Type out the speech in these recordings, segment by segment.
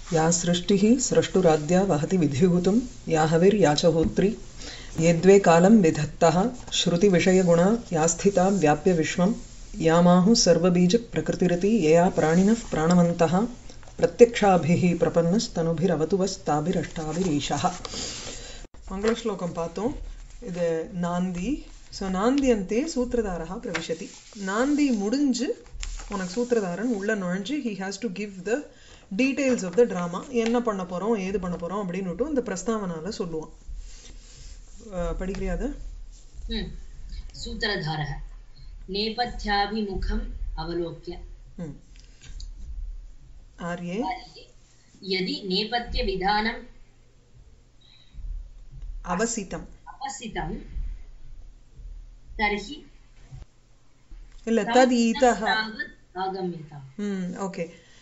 या सृष्टिः स्रष्टुराद्या वहति विधिभूतं या हविर्या च होत्री यद्वे कालं विधत्तः श्रुतिविषयगुणा या स्थिता व्याप्य विश्वं यामाहुः सर्वबीजप्रकृतिरिति यया प्राणिनः प्राणवन्तः प्रत्यक्षाभिः प्रपन्नस्तनुभिरवतु वस्ताभिरष्टाभिरीशः மங்களஸ்லோகம் பார்த்தோம் இது நாந்தி ஸோ நாந்தி அந்தே சூத்திரதாரா பிரவிஷதி நாந்தி முடிஞ்சு உனக்கு சூத்திரதாரன் உள்ள நுழைஞ்சு he has to give the details of the drama என்ன பண்ண போகிறோம் ஏது பண்ண போகிறோம் அப்படின்னுட்டு இந்த பிரஸ்தாவனால சொல்லுவான் அஹ் படிக்கிறியா அதை हम्म। सूत्रधारः नेपथ्याभिमुखम् अवलोक्य ம் ஆர்யே यदि नेपथ्यविधानम् அவசித்தம் अपसितं तर्हि இல்லை தத் ஈதः तावत् आगम्यताम् ம் ஓகே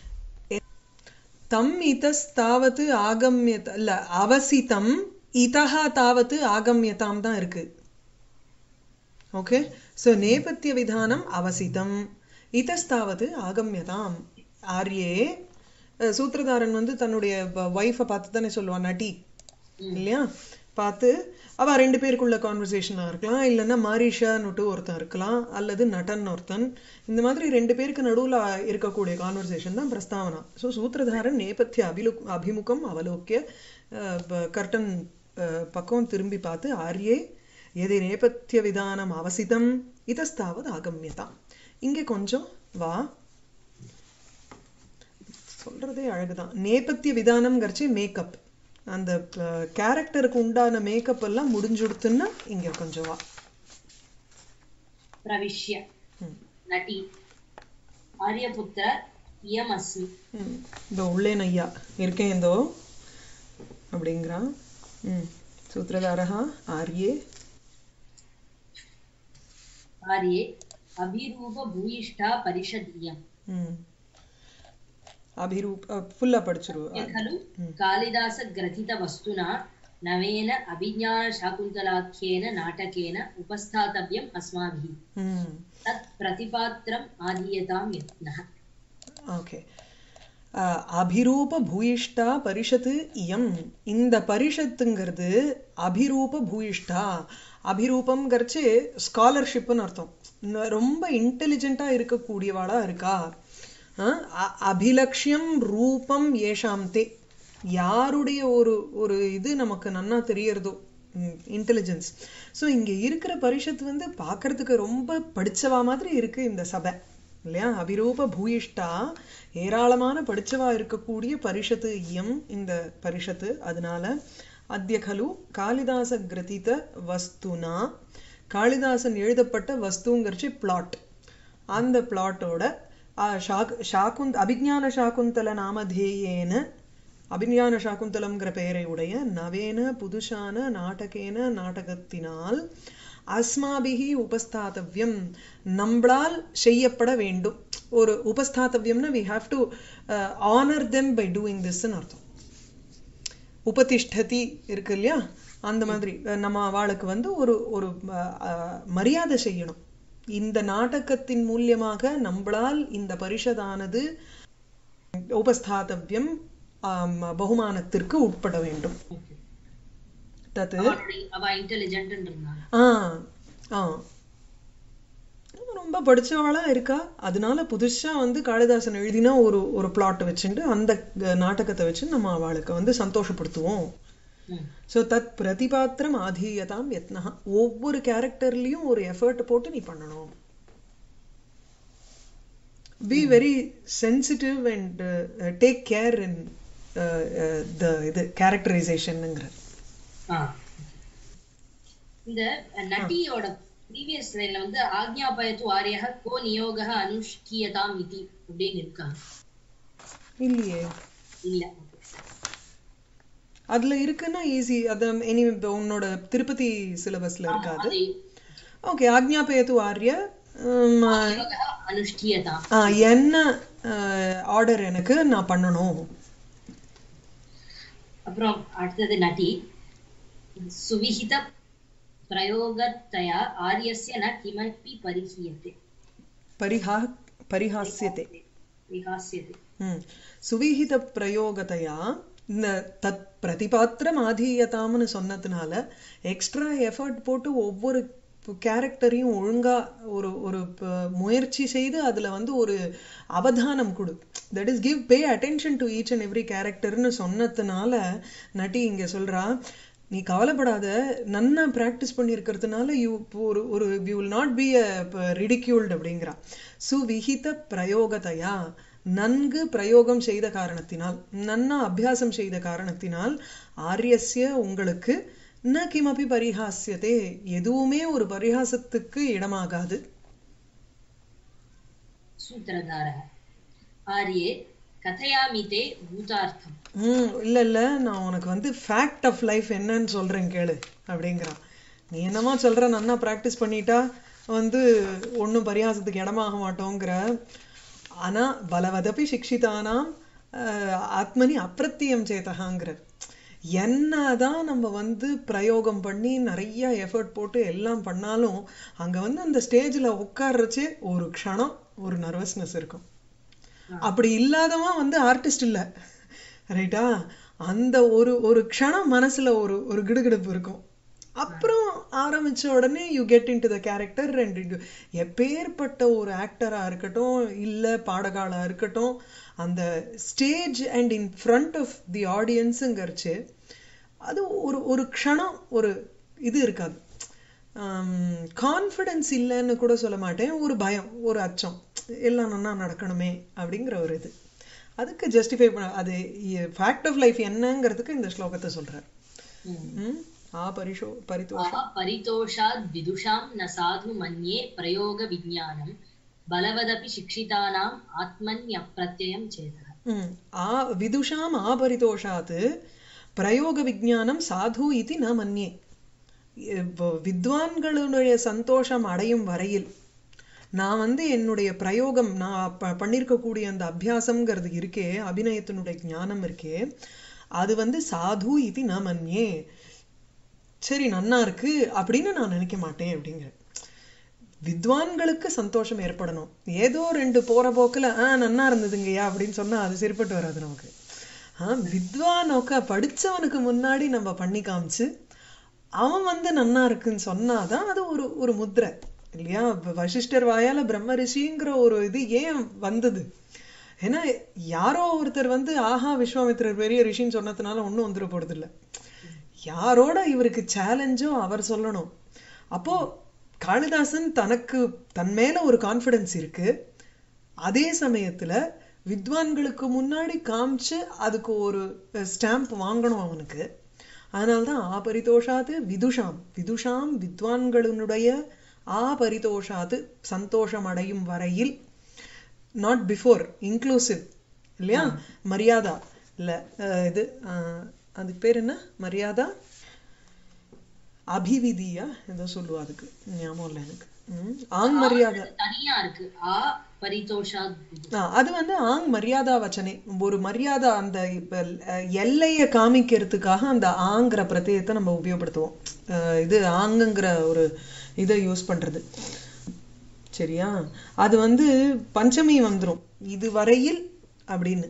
தம் இதஸ்தாவது ஆகம்யத இல்ல அவசிதம் இதஹா தாவது ஆகம்யதாம் தான் இருக்கு ஓகே ஸோ நேபத்திய விதானம் அவசிதம் இதஸ்தாவது ஆகம்யதாம் ஆர்யே அஹ், சூத்திரதாரன் வந்து தன்னுடைய ஒய்ஃபை பார்த்து தானே சொல்லுவான் நட்டி இல்லையா பார்த்து அவ ரெண்டு பேருக்குள்ள கான்வர்சேஷனாக இருக்கலாம் இல்லைன்னா மாரிஷான்னுட்டு ஒருத்தன் இருக்கலாம் அல்லது நடன் ஒருத்தன் இந்த மாதிரி ரெண்டு பேருக்கு நடுவில் இருக்கக்கூடிய கான்வர்சேஷன் தான் பிரஸ்தாவனா ஸோ சூத்திரதாரன் நேபத்திய அபிலு அபிமுகம் அவலோக்கிய கர்டன் பக்கம் திரும்பி பார்த்து ஆர்யே எது நேபத்திய விதானம் அவசிதம் இதஸ்தாவது ஆகம்யதா இங்கே கொஞ்சம் வா சொல்றதே அழகுதான் நேபத்திய விதானம்ங்கிறச்சு மேக்கப் அந்த கேரக்டருக்கு உண்டான மேக்கப் எல்லாம் முடிஞ்சுடுத்துன்னா இங்க கொஞ்சம் வா प्रविश्य ம். नटी आर्यपुत्र इयमस्मि ம். இதோ உள்ளே நையா இருக்கேன் இந்தோ அப்படிங்கிறான் ம் சூத்திரதாரா ஆர்யே आर्ये अभिरूपभूयिष्ठा परिषदीयम् ம் அபிரூப் ஃபுல்லா படிச்சிருவா खलु कालिदासग्रथितवस्तुना नवेन अभिज्ञानशाकुन्तलाख्येन नाटकेन उपस्थातव्यम् अस्माभिः ம் तत् प्रतिपात्रम् आधीयतां यत्नः ஓகே அபிரூப பூயிஷ்டா பரிஷத்து இயம் இந்த பரிஷத்துங்கிறது அபிரூப பூயிஷ்டா அபிரூபம்ங்கிறச்சு ஸ்காலர்ஷிப்னு அர்த்தம் ந- ரொம்ப இன்டெலிஜென்ட்டா இருக்கக்கூடியவாளா இருக்கா அஹ், அ- அபிலக்ஷ்யம் ரூபம் ஏஷாம் தே யாருடைய ஒரு ஒரு இது நமக்கு நன்னா தெரியறதோ இன்டெலிஜென்ஸ் ஸோ இங்க இருக்கிற பரிஷத் வந்து பார்க்கறதுக்கு ரொம்ப படிச்சவா மாதிரி இருக்கு இந்த சபை இல்லையா அபிரூப பூயிஷ்டா ஏராளமான படிச்சவா இருக்கக்கூடிய பரிஷத்து இயம் இந்த பரிஷத்து அதனால அத்ய கலு காளிதாச கிரதித வஸ்துனா காளிதாசன் எழுதப்பட்ட வஸ்துங்கிறச்சு பிளாட் அந்த பிளாட்டோட ஷாக்குந்த் அபிஜான சாகுந்தல நாமதேயேன அபிஞான சாகுந்தலம்ங்கிற பெயரை உடைய நவேன புதுசான நாடகேன நாடகத்தினால் அஸ்மாபிகி உபஸ்தாத்தவ்யம் நம்மளால் செய்யப்பட வேண்டும் ஒரு உபஸ்தாத்தவ்யம்னா we have to honour them by doing திஸ்ன்னு அர்த்தம் உபதிஷ்டதி இருக்கு இல்லையா அந்த மாதிரி அஹ், நம்ம அவளுக்கு வந்து ஒரு ஒரு அஹ், அஹ், மரியாதை செய்யணும் இந்த நாடகத்தின் மூலியமாக நம்மளால் இந்த பரிஷதானது உபஸ்தாத்தவ்யம் ஆம், பகுமானத்திற்கு உட்பட வேண்டும் தத்து அவளுடைய அவ இன்டெலிஜென்ட் இருந்தாங்க ஆ ஆ ரொம்ப படிச்சவளா இருக்கா அதனால புதுசா வந்து காளிதாசன் எழுதினா ஒரு ஒரு பிளாட் வச்சுட்டு அந்த அஹ், நாடகத்தை வச்சு நம்ம அவளுக்கு வந்து சந்தோஷப்படுத்துவோம் ம். ஸோ தத் பிரதிபாத்திரம் ஆதீயதாம் யத்னா ஒவ்வொரு கேரக்டர்லயும் ஒரு எஃபர்ட் போட்டு நீ பண்ணணும் be very sensitive and take care in the இது கேரக்டரைசேஷனுங்கிற ஆ. இந்த நட்டியோட ப்ரீவியஸ் லைன்ல வந்து ஆக்ஞாபயத்து ஆரியக கோ நியோக அனுஷ்கியதாம் இதி அப்படின்னு இருக்கா இல்லையே இல்ல அதுல இருக்குன்னா ஈஸி அது இனி இப்ப உன்னோட திருப்பதி சிலபஸ்ல இருக்காது அதை ஓகே ஆக்ஞாபயத்து ஆர்ய உம், நியோக அனுஷ்கியதாம் ஆ, என்ன ஆர்டர் எனக்கு நான் பண்ணணும் அப்புறம் அடுத்தது நட்டி சுவிஹித பிரயோகத்தயா ஆரியஸ்ய ந கிமப்பி பரிஹீயते பரிஹா பரிஹாஸ்யத்தை விகாசியते ம் சுவிஹித பிரயோகத்தையா இந்த தத் பிரதிபாத்திரம் ஆதீயதாம்னு சொன்னதுனால எக்ஸ்ட்ரா எஃபர்ட் போட்டு ஒவ்வொரு கேரக்டரையும் ஒழுங்கா ஒரு ஒரு ப- முயற்சி செய்து அதுல வந்து ஒரு அவதானம் கொடு that is give pay attention to each and every கேரக்டர்னு சொன்னதுனால நட்டி இங்க சொல்றா நீ கவலைப்படாத நன்னா ப்ராக்டிஸ் பண்ணியிருக்கிறதுனால யூ ஒரு ஒரு you will not be a ridiculed அப்படிங்கிறா சுவிஹித பிரயோகத்தையா நன்கு பிரயோகம் செய்த காரணத்தினால் நன்னா அபியாசம் செய்த காரணத்தினால் ஆரியஸ்ய உங்களுக்கு ந கிமபி பரிஹாஸ்யதே எதுவுமே ஒரு பரிகாசத்துக்கு இடமாகாது सूत्रधारः आर्ये कथयामि ते भूतार्थम् ம் இல்ல இல்ல நான் உனக்கு வந்து ஃபேக்ட் ஆஃப் லைஃப் என்னன்னு சொல்றேன் கேளு அப்படிங்கிறான் நீ என்னமா சொல்ற நன்னா ப்ராக்டிஸ் பண்ணிட்டா வந்து ஒண்ணும் பரியாசத்துக்கு இடமாக மாட்டோங்கிற ஆனா பலவதப்பி சிக்ஷிதானாம் அஹ், ஆத்மனி அப்பிரத்தியம் சேதகாங்கிற என்னதான் நம்ம வந்து பிரயோகம் பண்ணி நிறைய எஃபர்ட் போட்டு எல்லாம் பண்ணாலும் அங்க வந்து அந்த ஸ்டேஜ்ல உட்கார்றச்சே ஒரு க்ஷணம் ஒரு நர்வஸ்னஸ் இருக்கும் அப்படி இல்லாதவன் வந்து ஆர்டிஸ்ட் இல்ல ரைட்டா அந்த ஒரு ஒரு க்ஷணம் மனசுல ஒரு ஒரு கிடுகிடுப்பு இருக்கும் அப்புறம் ஆரம்பிச்ச உடனே you get in to the character and எப்பேற்பட்ட ஒரு ஆக்டரா இருக்கட்டும் இல்ல பாடகாளா இருக்கட்டும் அந்த stage and in front of the ஆடியன்ஸுங்கிறச்சு அது ஒரு ஒரு க்ஷணம் ஒரு இது இருக்காது கான்ஃபிடன்ஸ் இல்லைன்னு கூட சொல்ல மாட்டேன் ஒரு பயம் ஒரு அச்சம் எல்லாம் நன்னா நடக்கணுமே அப்படிங்கிற ஒரு இது அதுக்கு ஜஸ்டிஃபை பண்ண அது ஃபேக்ட் ஆஃப் லைஃப் என்னங்கிறதுக்கு இந்த ஸ்லோகத்தை சொல்றார் ம்? ஆ பரிஷோ பரிதோஷம் आ परितोषाद् विदुषां न साधु मन्ये प्रयोगविज्ञानं बलवदपि शिक्षितानाम् आत्मन्यप्रत्ययं चेतः ம். ஆ விதுஷாம் ஆபரிதோஷாத் பிரயோக விஜானம் சாது இது ந மன்யே இப்போ வித்வான்களுடைய சந்தோஷம் அடையும் வரையில் நான் வந்து என்னுடைய பிரயோகம் நான் ப- பண்ணியிருக்கக்கூடிய அந்த அபியாசம்ங்கிறது இருக்கே அபிநயத்தினுடைய ஞானம் இருக்கே அது வந்து சாது இது ந மன்யே சரி நன்னா இருக்கு அப்படின்னு நான் நினைக்க மாட்டேன் அப்படிங்கிற வித்வான்களுக்கு சந்தோஷம் ஏற்படணும் ஏதோ ரெண்டு போற போக்குல ஆ நன்னா இருந்ததுங்கய்யா அப்படின்னு சொன்னா அது சரிப்பட்டு வராது நமக்கு ஆ வித்வானோக்க படிச்சவனுக்கு முன்னாடி நம்ம பண்ணி காமிச்சு அவன் வந்து நன்னா இருக்குன்னு சொன்னாதான் அது ஒரு ஒரு முத்திரை இல்லையா இப்ப வசிஷ்டர் வாயால பிரம்ம ரிஷிங்கிற ஒரு இது ஏன் வந்தது ஏன்னா யாரோ ஒருத்தர் வந்து ஆஹா விஸ்வாமித்திரர் பெரிய ரிஷின்னு சொன்னதுனால ஒண்ணும் வந்துட போறது இல்ல யாரோட இவருக்கு சேலஞ்சோ அவர் சொல்லணும் அப்போ காளிதாசன் தனக்கு தன் மேல ஒரு கான்ஃபிடன்ஸ் இருக்கு அதே சமயத்துல வித்வான்களுக்கு முன்னாடி காமிச்சு அதுக்கு ஒரு ஸ்டாம்ப் வாங்கணும் அவனுக்கு அதனால்தான் ஆபரிதோஷாது விதுஷாம் விதுஷாம் வித்வான்களுடைய ஆபரிதோஷாது சந்தோஷம் அடையும் வரையில் நாட் பிஃபோர் இன்க்ளூசிவ் இல்லையா மரியாதா இல்ல அஹ், இது அஹ், அதுக்கு பேர் என்ன மரியாதா அபிவிதியா ஏதோ சொல்லுவா அதுக்கு ஞாபகம் இல்லை எனக்கு ம், ஆங் மரியாதா தனியா இருக்கு ஆ பரிதோஷாத் விது ஆ, அது வந்து ஆங் மரியாதா வச்சனே ஒரு மரியாதா அந்த இப்ப அஹ், எல்லைய காமிக்கிறதுக்காக அந்த ஆங்கிற பிரத்யயத்தை நம்ம உபயோகப்படுத்துவோம் அஹ், இது ஆங்குங்கிற ஒரு இதை யூஸ் பண்றது சரியா அது வந்து பஞ்சமி வந்துரும் இதுவரையில் அப்படின்னு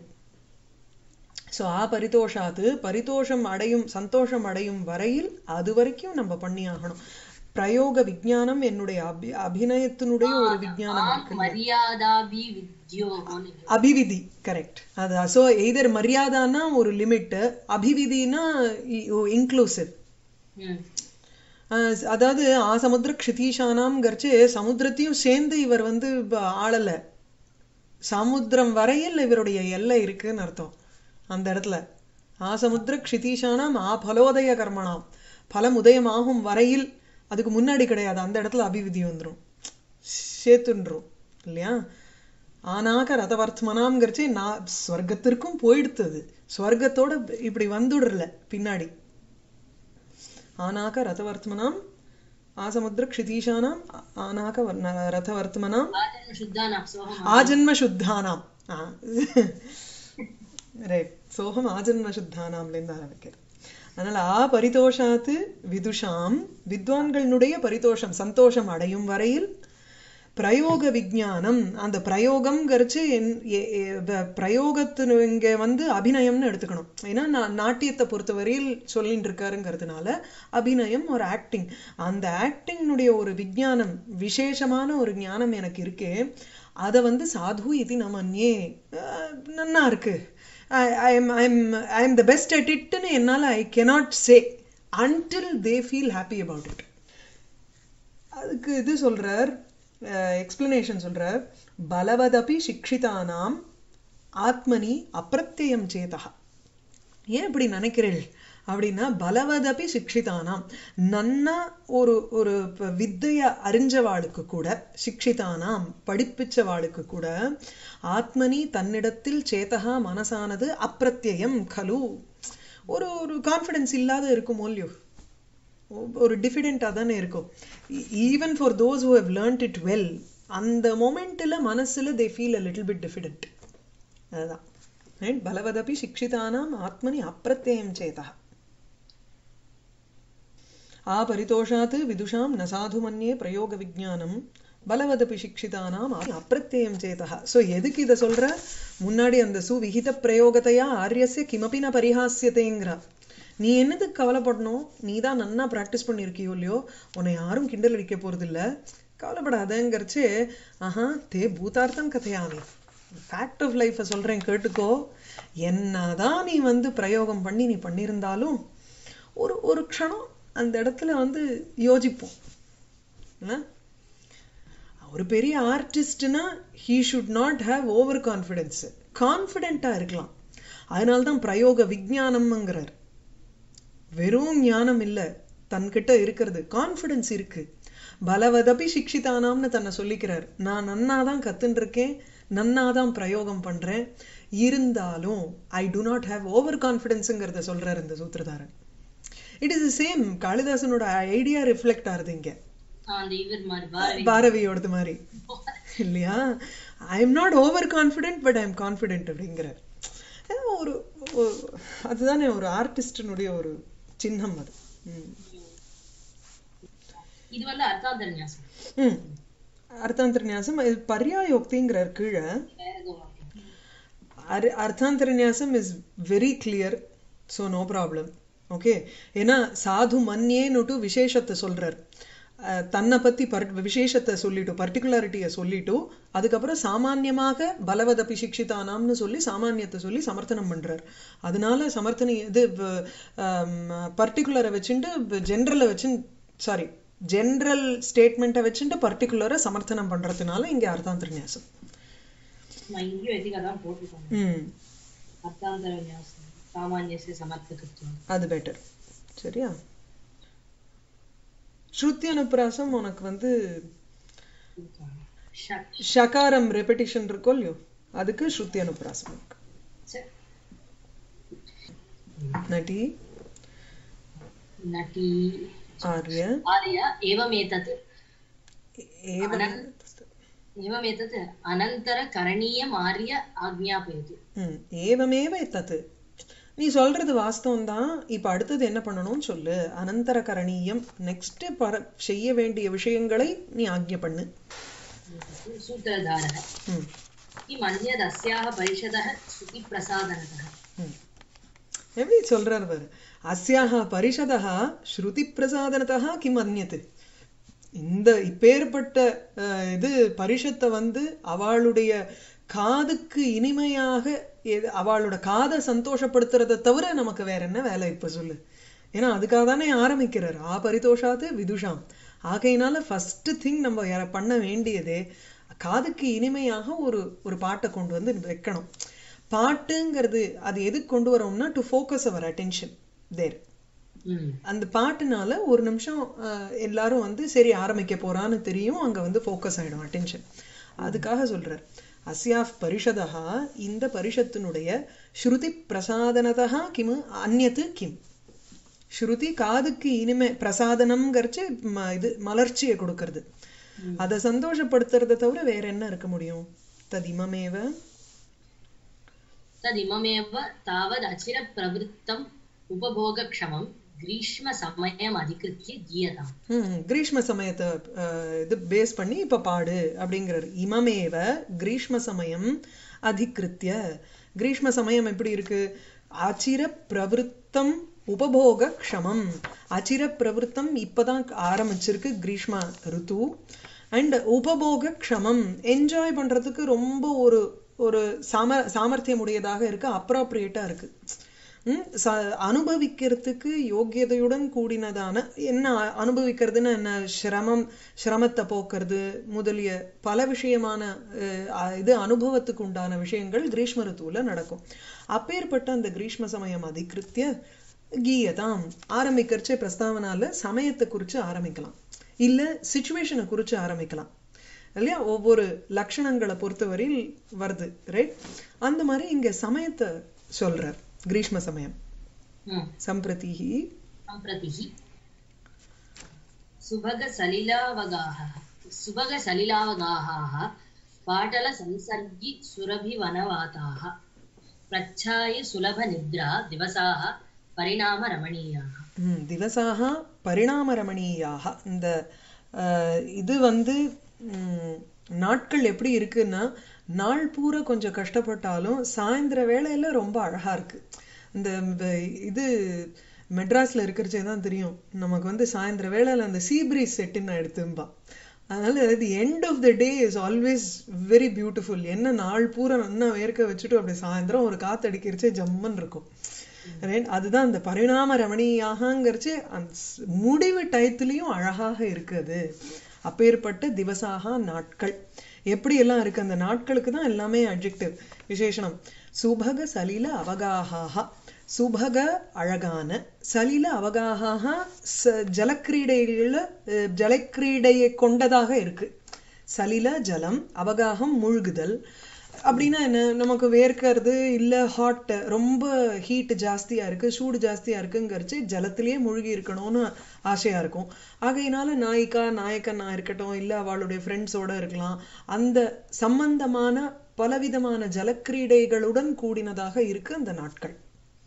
சோ ஆ பரிதோஷாத்து பரிதோஷம் அடையும் சந்தோஷம் அடையும் வரையில் அது வரைக்கும் நம்ம பண்ணி ஆகணும் பிரயோக விஞ்ஞானம் என்னுடைய அபி அபிநயத்தினுடைய ஒரு விஞ்ஞானம் ஆம் இருக்கு மரியாதாபி வித்யோன்னு அபிவிதி கரெக்ட் அது சோ எய்தர் மரியாதானா ஒரு லிமிட் அபிவிதினா இன்க்ளூசிவ் ம் அதாவது ஆ சமுத்திர க்ஷிதீஷானாம்ங்கிறச்சு சமுத்திரத்தையும் சேர்ந்து இவர் வந்து ப- ஆளல சமுத்திரம் வரையில் இவருடைய எல்லை இருக்குன்னு அர்த்தம் அந்த இடத்துல ஆ சமுத்திர க்ஷிதீஷானாம் ஆ பலோதய கர்மணாம் பலம் உதயமாகும் வரையில் அதுக்கு முன்னாடி கிடையாது அந்த இடத்துல அபிவிதி வந்துரும் சேர்த்துன்றோம் இல்லையா ஆனாக ரதவர்த்தமனாம்ங்கிறச்சு நான் ஸ்வர்க்கத்திற்கும் போயிடுத்தது ஸ்வர்க்கத்தோட இப்படி வந்துடுறல பின்னாடி ஆனாக ரதவர்த்தமனாம் ஆசமுத்திர க்ஷிதீஷானாம் ஆனாக வர்ண- ரதவர்த்தமனாம் ஆஜன்ம சுத்தானாம் சோகம் ஆஜன்ம சுத்தானாம் ரைட் சோகம் ஆஜன்ம சுத்தானாம்ல இருந்து ஆரம்பிக்கிறது அதனால ஆ பரிதோஷாத்து விதுஷாம் வித்வான்களுடைய பரிதோஷம் சந்தோஷம் அடையும் வரையில் பிரயோக விஜானம் அந்த பிரயோகம்ங்கிறச்சு என்- எ- எ- ப- பிரயோகத்தின் இங்க வந்து அபிநயம்னு எடுத்துக்கணும் ஏன்னா நான் நாட்டியத்தை பொறுத்தவரையில் சொல்லிட்டு இருக்காருங்கிறதுனால அபிநயம் ஒரு ஆக்டிங் அந்த ஆக்டிங்னுடைய ஒரு விஜானம் விசேஷமான ஒரு ஞானம் எனக்கு இருக்கே அதை வந்து சாது இது நமன்யே நன்னா இருக்கு I am I am I am the best at இட்னு என்னால் I cannot say until they feel happy about it அதுக்கு இது சொல்றார் எக்ஸ்பிளனேஷன் சொல்றார் பலவதபி சிக்ஷிதானாம் ஆத்மனி அப்பிரத்யம் சேதா ஏன் இப்படி நினைக்கிறீள் அப்படின்னா பலவதபி சிக்ஷிதானாம் நன்னா ஒரு ஒரு ப- வித்தைய அறிஞ்சவாளுக்கு கூட சிக்ஷிதானாம் படிப்பிச்சவாளுக்கு கூட ஆத்மனி தன்னிடத்தில் சேதகா மனசானது அப்பிரத்யம் கலு ஒரு ஒரு கான்ஃபிடன்ஸ் இல்லாத இருக்குமோ இல்லையோ ஒரு டிஃபிடென்ட்டாக தானே இருக்கும் even for those who have learnt it well அந்த மொமெண்ட்டில் மனசில் they feel a little bit diffident அதுதான் ரைட் பலவதபி சிக்ஷிதானாம் ஆத்மனி அப்பிரத்யம் சேதா ஆபரிதோஷாத் விதுஷாம் ந சாது மன்யே பிரயோக விஜானம் பலவதபி சிக்ஷிதானாம் அப்பிரத்யம் சேதா ஸோ எதுக்கு இதை சொல்ற முன்னாடி அந்த சுவிகித பிரயோகத்தையா ஆரியஸ்ய கிமபி ந பரிஹாசியத்தைங்கிறா நீ என்னதுக்கு கவலைப்படணும் நீ தான் நன்னா ப்ராக்டிஸ் பண்ணியிருக்கியோ இல்லையோ உன்னை யாரும் கிண்டல் அடிக்க போறதில்ல கவலைப்படாதங்கிறச்சு ஆஹா தே பூதார்த்தம் கதையாமி ஃபேக்ட் ஆஃப் லைஃப்பை சொல்கிறேன் கேட்டுக்கோ என்னதான் நீ வந்து பிரயோகம் பண்ணி நீ பண்ணியிருந்தாலும் ஒரு ஒரு க்ஷணம் அந்த இடத்துல வந்து யோசிப்போம் என்ன? ஒரு பெரிய ஆர்டிஸ்ட்னா he should not have over confidence கான்ஃபிடென்ட்டாக இருக்கலாம் அதனால தான் பிரயோக விஜானம்ங்கிறார் வெறும் ஞானம் இல்ல தன்கிட்ட இருக்கிறது கான்ஃபிடன்ஸ் இருக்கு பலவதபி சிக்ஷிதானாம்னு தன்னை சொல்லிக்கிறார் நான் நன்னா தான் கத்துன்னு இருக்கேன் நன்னா தான் பிரயோகம் பண்றேன் இருந்தாலும் I do not have over கான்ஃபிடென்ஸுங்கிறத சொல்றார் இந்த சூத்திரதாரன் இட் இஸ் சேம் காளிதாசனோட ஐடியா ரிஃப்ளெக்ட் ஆகுது இங்க அந்த இவர் மாதிரி பாரதி பாரதியோடது மாதிரி இல்லையா I am not over confident but I am confident அப்படிங்கிறார் அஹ் ஒரு ஒரு- அதுதானே ஒரு ஆர்டிஸ்டினுடைய ஒரு சின்னம் அது ம். இது வந்து அர்த்தாந்தர ஞாசம் ம் அர்த்தாந்தரநியாசம் இது பர்யாயோக்திங்கிறார் கீழே வேற எதுவும் வாக்கியம். அர் அர்த்தாந்தரநியாசம் is very clear so no problem okay ஏன்னா சாது மன்யேன்னுட்டு விசேஷத்தை சொல்றார் அஹ், தன்னை பத்தி பர் விசேஷத்தை சொல்லிட்டு பர்டிகுலாரிட்டியை சொல்லிட்டு அதுக்கப்புறம் சாமான்யமாக பலவதபி சிக்ஷிதானாம்னு சொல்லி சாமானியத்தை சொல்லி சமர்த்தனம் பண்றார் அதனால சமர்த்தனி இது பர்டிகுலரை வச்சுட்டு ஜென்ரலை வச்சு சாரி ஜென்ரல் ஸ்டேட்மெண்ட்டை வச்சுட்டு பர்டிகுலரை சமர்த்தனம் பண்றதுனால இங்க அர்த்தாந்தரநியாசம் நான் இங்கேயும் எதிகா தான் போட்டிருக்கேன் ம் அர்த்தாந்தர ஞாசம் சாமானியசிய சமர்த்தகத்துவம் அது பெட்டர் சரியா ஸ்ருத்தி அனுப்பிராசம் உனக்கு வந்து ஷக் ஷகாரம் ரெப்படிஷன் இருக்கோ இல்லையோ அதுக்கு ஸ்ருத்தி அனுப்பிராசம் இருக்கு சரி. நடி நட்டி ஆர்ய ஆர்ய एवमेतत् ஏவ एवमेतत् अनन्तर करणीयम् आर्य आज्ञापयतु ம் ஏவமேவ தத்து நீ சொல்றது வாஸ்தவம் தான் இப்ப அடுத்தது என்ன பண்ணணும்னு சொல்லு அனந்தர கரணீயம் நெக்ஸ்ட் பர செய்ய வேண்டிய விஷயங்களை நீ ஆக்ஞை பண்ணு सूत्रधारः ம் किम् अन्यदस्याः परिषदः श्रुतिप्रसादनतः ம். எப்படி சொல்றார் பாரு அஸ்யாக பரிஷதா ஸ்ருதி பிரசாதனதா கிம் அந்நது இந்த இப்பேற்பட்ட அஹ், இது பரிஷத்தை வந்து அவளுடைய காதுக்கு இனிமையாக எது- அவளோட காதை சந்தோஷப்படுத்துறதை தவிர நமக்கு வேற என்ன வேலை இப்ப சொல்லு ஏன்னா அதுக்காக தானே ஆரம்பிக்கிறார் ஆ பரிதோஷாத்து விதுஷாம் ஆகையினால ஃபர்ஸ்ட் திங் நம்ம யார- பண்ண வேண்டியதே காதுக்கு இனிமையாக ஒரு ஒரு பாட்டை கொண்டு வந்து வைக்கணும் பாட்டுங்கிறது அது எதுக்கு கொண்டு வரோம்னா to focus our attention there ம் அந்த பாட்டுனால ஒரு நிமிஷம் அஹ், எல்லாரும் வந்து சரி ஆரம்பிக்க போறான்னு தெரியும் அங்க வந்து ஃபோக்கஸ் ஆயிடும் அட்டென்ஷன் அதுக்காக சொல்றார் அஸ்யாஃப் பரிஷதா இந்த பரிஷத்தினுடைய ஸ்ருதி பிரசாதனதா கிமு அந்நத்து கிம் ஸ்ருதி காதுக்கு இனிமை பிரசாதனம்ங்கிறச்சு ம- இது மலர்ச்சியை கொடுக்கறது அதை சந்தோஷப்படுத்துறதை தவிர வேற என்ன இருக்க முடியும் ததிமமேவ तदिममेव तावद् अचिरप्रवृत्तम् उपभोगक्षमम् ग्रीष्मसमयम् अधिकृत्य गीयताम् ம், கிரீஷ்ம சமயத்தை அஹ், இது பேஸ் பண்ணி இப்ப பாடு அப்படிங்கிறாரு இமமேவ கிரீஷ்ம சமயம் அதிகிருத்திய கிரீஷ்ம சமயம் எப்படி இருக்கு அச்சிர பிரவருத்தம் உபபோக க்ஷமம் அச்சிர பிரவருத்தம் இப்பதான் ஆரம்பிச்சிருக்கு கிரீஷ்ம ருத்து அண்ட் உபபோக க்ஷமம் என்ஜாய் பண்றதுக்கு ரொம்ப ஒரு ஒரு சாம சாமர்த்தியம் உடையதாக இருக்கு அப்ராப்ரியேட்டா இருக்கு ம், ச- அனுபவிக்கிறதுக்கு யோக்கியதையுடன் கூடினதான என்ன அ- அனுபவிக்கிறதுன்னா என்ன சிரமம் சிரமத்தை போக்குறது முதலிய பல விஷயமான அஹ், அ- இது அனுபவத்துக்கு உண்டான விஷயங்கள் கிரீஷ்ம ருத்துவுல நடக்கும் அப்பேற்பட்ட அந்த கிரீஷ்ம சமயம் அதிகிருத்திய கீயதாம் ஆரம்பிக்கிறச்சே பிரஸ்தாவனால சமயத்தை குறிச்சு ஆரம்பிக்கலாம் இல்ல சுச்சுவேஷனை குறிச்சு ஆரம்பிக்கலாம் இல்லையா ஒவ்வொரு லட்சணங்களை பொறுத்தவரையில் வருது ரைட் அந்த மாதிரி இங்க சமயத்தை சொல்றார் கிரீஷ்ம சமயம் ம், சம்பிரதிஹி सम्प्रतिः सुभगसलिलावगाहः सुभगसलिलावगाहाः पाटलसंसर्गि सुरभिवनवाताः प्रच्छाय सुलभनिद्रा दिवसाः परिणामरमणीयाः ம், திவசாக பரிணாமரமணீயாக இந்த அஹ், இது வந்து ம், நாட்கள் எப்படி இருக்குன்னா நாள் பூரா கொஞ்சம் கஷ்டப்பட்டாலும் சாயந்தர வேளையில ரொம்ப அழகா இருக்கு இந்த இந்த இது மெட்ராஸ்ல இருக்கிறச்சே தான் தெரியும் நமக்கு வந்து சாயந்தர வேளையில அந்த சீ பிரீஸ் செட்டுன்னு எடுத்தும்பா அதனால the end of the day is always very beautiful என்ன நாள் பூரா நல்லா வேர்க்க வச்சுட்டு அப்படி சாயந்தரம் ஒரு காத்தடிக்கிறச்சே ஜம்மன் இருக்கும் ரைட் அதுதான் அந்த பரிணாம ரமணீயாகங்கிறச்சு அந்த ஸ்- முடிவு டயத்துலயும் அழகாக இருக்குது அப்பேற்பட்ட திவசாக நாட்கள் எப்படி எல்லாம் இருக்கு அந்த நாட்களுக்கு தான் எல்லாமே அட்ஜெக்டிவ் விசேஷணம் சுபக சலில அவகாஹாக சுபக அழகான சலில அவகாஹாக ச- ஜலக்கிரீடைகள அஹ், ஜலக்கிரீடையை கொண்டதாக இருக்கு சலில ஜலம் அவகாகம் மூழ்குதல் அப்படின்னா என்ன நமக்கு வேர்க்கறது இல்ல ஹாட் ரொம்ப ஹீட் ஜாஸ்தியா இருக்கு சூடு ஜாஸ்தியா இருக்குங்கிறச்சு ஜலத்திலேயே மூழ்கி இருக்கணும்னு ஆசையா இருக்கும் ஆகையினால நாயிக்கா நாயக்கனா இருக்கட்டும் இல்ல அவளுடைய ஃப்ரெண்ட்ஸோட இருக்கலாம் அந்த சம்பந்தமான பலவிதமான ஜலக்கிரீடைகளுடன் கூடினதாக இருக்கு அந்த நாட்கள்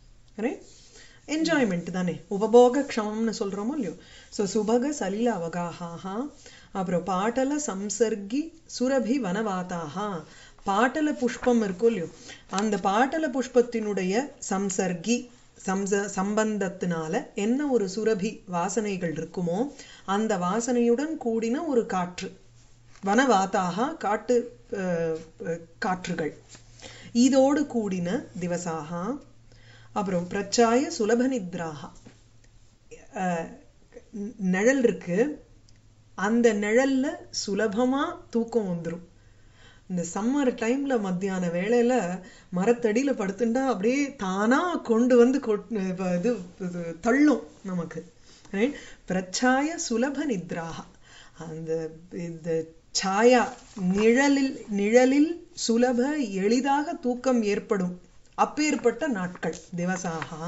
என்ஜாய்மெண்ட் தானே உபபோக க்ஷமம்னு சொல்றோமோ இல்லையோ ஸோ சுபக சலில அவகாஹாஹா அப்புறம் பாட்டல சம்சர்கி சுரபி வனவாதாஹா பாட்டல புஷ்பம் இருக்கும் இல்லையோ அந்த பாட்டல புஷ்பத்தினுடைய சம்சர்கி சம்ச சம்பந்தத்தினால என்ன ஒரு சுரபி வாசனைகள் இருக்குமோ அந்த வாசனையுடன் கூடின ஒரு காற்று வனவாத்தாக காட்டு அஹ், அஹ், காற்றுகள் இதோடு கூடின திவசாக அப்புறம் பிரச்சாய சுலப நித்ராக அஹ், நிழல் இருக்கு அந்த நிழல்ல சுலபமா தூக்கம் வந்துரும் இந்த சம்மர் டைம்ல மத்தியான வேளையில மரத்தடியில படுத்துட்டா அப்படியே தானா கொண்டு வந்து கொட்- இப்ப இது இது தள்ளும் நமக்கு ரைட் பிரச்சாய சுலப நித்ராக அந்த இந்த சாயா நிழலில் நிழலில் சுலப எளிதாக தூக்கம் ஏற்படும் அப்பேற்பட்ட நாட்கள் திவசாகா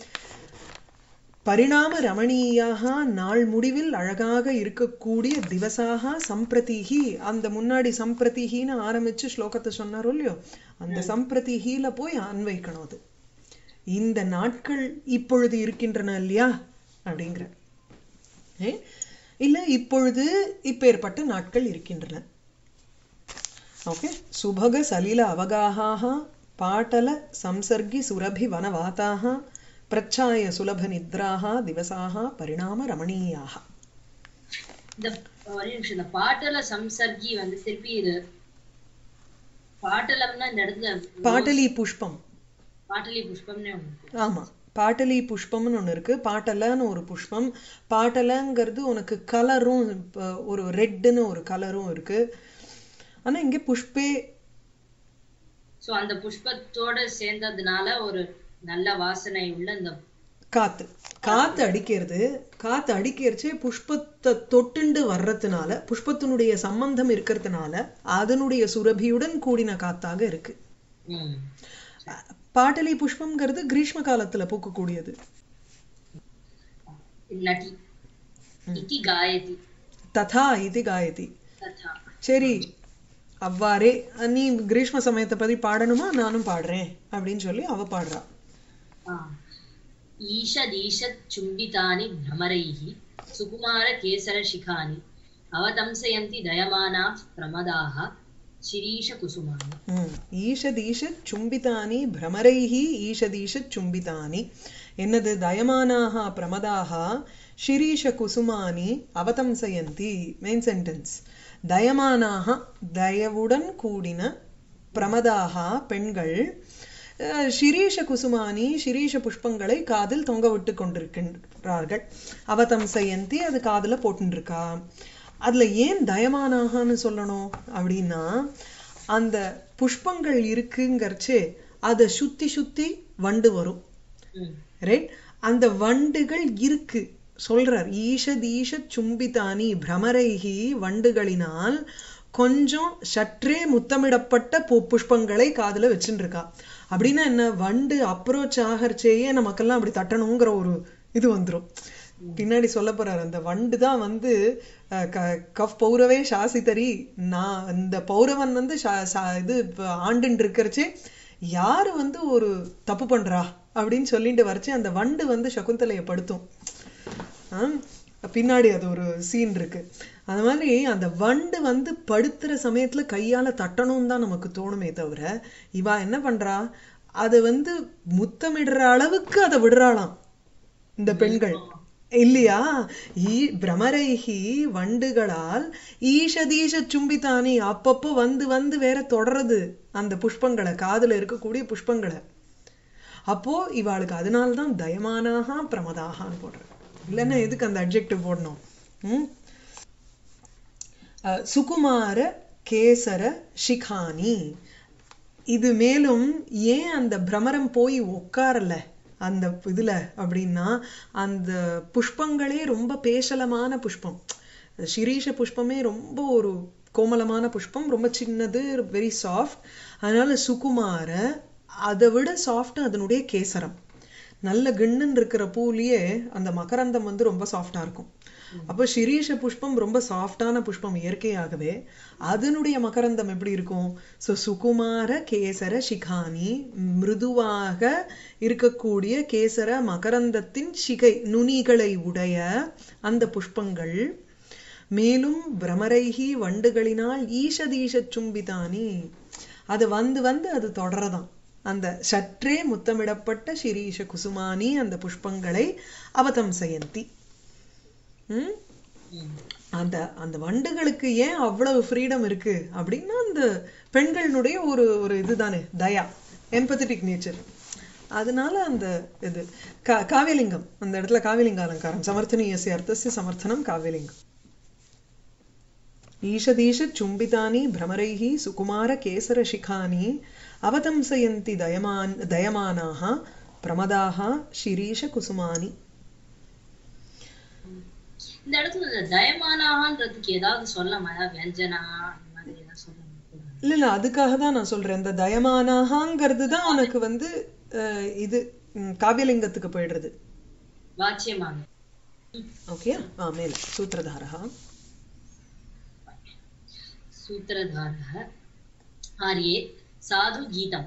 பரிணாம ரமணீயாக நாள் முடிவில் அழகாக இருக்கக்கூடிய திவசாக சம்பிரதிஹி அந்த முன்னாடி சம்பிரதிஹின்னு ஆரம்பிச்சு ஸ்லோகத்தை சொன்னாரோ இல்லையோ அந்த சம்பிரதிஹில போய் அன்வைக்கணும் அது இந்த நாட்கள் இப்பொழுது இருக்கின்றன இல்லையா அப்படிங்கிற ஏ? இல்ல இப்பொழுது இப்பேற்பட்ட நாட்கள் இருக்கின்றன ஓகே சுபக சலில அவகாஹாः பாட்டல சம்சர்கி சுரபி வனவாதாः பிரச்சாய சுலப நித்ராः திவசாः பரிணாம ரமணீயாः இந்த ஒரே நிமிஷம் இந்த பாட்டல சம்சர்கி வந்து திருப்பி இது பாட்டலம்னா இந்த இடத்துல பாட்டலி புஷ்பம் பாட்டலி புஷ்பம்னே ஒண்ணு இருக்கு. ஆமா பாட்டலி புஷ்பம்னு ஒண்ணு இருக்கு பாட்டலன்னு ஒரு புஷ்பம் பாட்டலங்கிறது உனக்கு கலரும் ஒரு ரெட்டுன்னு ஒரு கலரும் இருக்கு ஆனா இங்க புஷ்பே சோ அந்த புஷ்பத்தோட சேர்ந்ததுனால ஒரு நல்ல வாசனை உள்ள இந்த காத்து காத்து அடிக்கிறது காத்து அடிக்கிறச்சே புஷ்பத்தை தொட்டுண்டு வர்றதுனால புஷ்பத்தினுடைய சம்பந்தம் இருக்கிறதுனால அதனுடைய சுரபியுடன் கூடின காத்தாக இருக்கு ம், பாட்டலி புஷ்பம்ங்கிறது கிரீஷ்ம காலத்துல பூக்கக்கூடியது நட்டி இதி காயதி ததா இது காயதி ததா சரி அவ்வாறே நீ கிரீஷ்ம சமயத்தை பத்தி பாடணுமா நானும் பாடுறேன் அப்படின்னு சொல்லி அவ பாடுறா ஆ. ईषदीषच्चुम्बितानि भ्रमरैः सुकुमारकेसरशिखानि अवतंसयन्ति दयमानाः प्रमदाः शिरीषकुसुमानि ம். ஈஷதீஷத் சும்பிதானி பிரமரைः ஈஷதீஷத் சும்பிதானி என்னது தயமானாக பிரமதாக ஷிரீஷ குசுமானி அவதம்சயந்தி மெயின் சென்டென்ஸ் தயமானாக தயவுடன் கூடின பிரமதாக பெண்கள் அஹ், ஷிரீஷ குசுமானி ஷிரீஷ புஷ்பங்களை காதில் தொங்க விட்டு கொண்டிருக்கின்றார்கள் அவதம்சயந்தி அது காதுல போட்டுருக்கா அதுல ஏன் தயமானாகன்னு சொல்லணும் அப்படின்னா அந்த புஷ்பங்கள் இருக்குங்கிறச்சே அதை சுத்தி சுத்தி வண்டு வரும் ம். ரைட் அந்த வண்டுகள் இருக்கு சொல்றார் ஈஷத் ஈஷத் சும்பிதானி பிரமரைகி வண்டுகளினால் கொஞ்சம் சற்றே முத்தமிடப்பட்ட பூ புஷ்பங்களை காதுல வச்சுட்டு இருக்கா அப்படின்னா என்ன வண்டு அப்ரோச் ஆகறச்சேயே நமக்கெல்லாம் அப்படி தட்டணுங்கிற ஒரு இது வந்துரும் பின்னாடி சொல்ல போறாரு அந்த வண்டு தான் வந்து அஹ், க- கஃப் பௌரவே சாசித்தரி நான் இந்த பௌரவன் வந்து சா- சா- இது இப்ப ஆண்டுன்னு இருக்கிறச்சே யாரு வந்து ஒரு தப்பு பண்றா அப்படின்னு சொல்லிட்டு வரைச்சு அந்த வண்டு வந்து சகுந்தலையை படுத்தும் ஆம், பின்னாடி அது ஒரு சீன் இருக்கு அது மாதிரி அந்த வண்டு வந்து படுத்துற சமயத்துல கையால தட்டணும் தான் நமக்கு தோணுமே தவிர இவா என்ன பண்றா அதை வந்து முத்தமிடுற அளவுக்கு அதை விடுறாளாம் இந்த பெண்கள் இல்லையா ஈ பிரமரைஹி வண்டுகளால் ஈஷதீஷ சும்பித்தானி அப்பப்போ வந்து வந்து வேற தொடருது அந்த புஷ்பங்களை காதுல இருக்கக்கூடிய புஷ்பங்களை அப்போ இவாளுக்கு அதனால்தான் தயமானாக பிரமதாகான்னு போடுறது இல்லைன்னா எதுக்கு அந்த அட்ஜெக்டிவ் போடணும் ம்? அஹ், சுகுமார கேசர சிகானி இது மேலும் ஏன் அந்த பிரமரம் போய் உட்காரல அந்த இதுல அப்படின்னா அந்த புஷ்பங்களே ரொம்ப பேசலமான புஷ்பம் சிரீஷ புஷ்பமே ரொம்ப ஒரு கோமலமான புஷ்பம் ரொம்ப சின்னது வெரி சாஃப்ட் அதனால சுகுமார அதை விட சாஃப்ட் அதனுடைய கேசரம் நல்ல கிண்ணுன்னு இருக்கிற பூலயே அந்த மகரந்தம் வந்து ரொம்ப சாஃப்டா இருக்கும் அப்போ சிரீஷ புஷ்பம் ரொம்ப சாஃப்டான புஷ்பம் இயற்கையாகவே அதனுடைய மகரந்தம் எப்படி இருக்கும் ஸோ சுகுமார கேசர சிகானி மிருதுவாக இருக்கக்கூடிய கேசர மகரந்தத்தின் சிகை நுனிகளை உடைய அந்த புஷ்பங்கள் மேலும் பிரமரைகி வண்டுகளினால் ஈஷதீஷ சும்பிதானி அது வந்து வந்து அது தொடரதான் அந்த சற்றே முத்தமிடப்பட்ட சிரீஷ குசுமானி அந்த புஷ்பங்களை அவதம்சயந்தி ம் ம். அந்த அந்த வண்டுகளுக்கு ஏன் அவ்வளவு ஃப்ரீடம் இருக்கு அப்படின்னா அந்த பெண்களுடைய ஒரு ஒரு இதுதானே தயா எம்பத்தட்டிக் நேச்சர் அதனால அந்த இது கா காவியலிங்கம் அந்த இடத்துல காவியலிங்க அலங்காரம் சமர்த்தனீயசிய அர்த்தசிய சமர்த்தனம் காவியலிங்கம் ஈஷதீஷத் சும்பிதானி பிரமரைः சுகுமாரகேசரशिखानि அவதம்சயந்தி தயமான் தயமானாः பிரமதாः शिरीषकुसुमानि இந்த இடத்துல இந்த தயமானான்றதுக்கு ஏதாவது சொல்லலாமா ஏதாவது வியஞ்சனா அந்த மாதிரி ஏதாவது சொல்லணும் இல்ல இல்ல அதுக்காக தான் நான் சொல்றேன் இந்த தயமானாகாங்கிறது தான் உனக்கு வந்து அஹ், இது ம், காவியலிங்கத்துக்கு போயிடுறது வாச்சியமாக ஓகே ஆ மேல சூத்திரதாரா सूत्रधारः आर्ये साधु गीतम्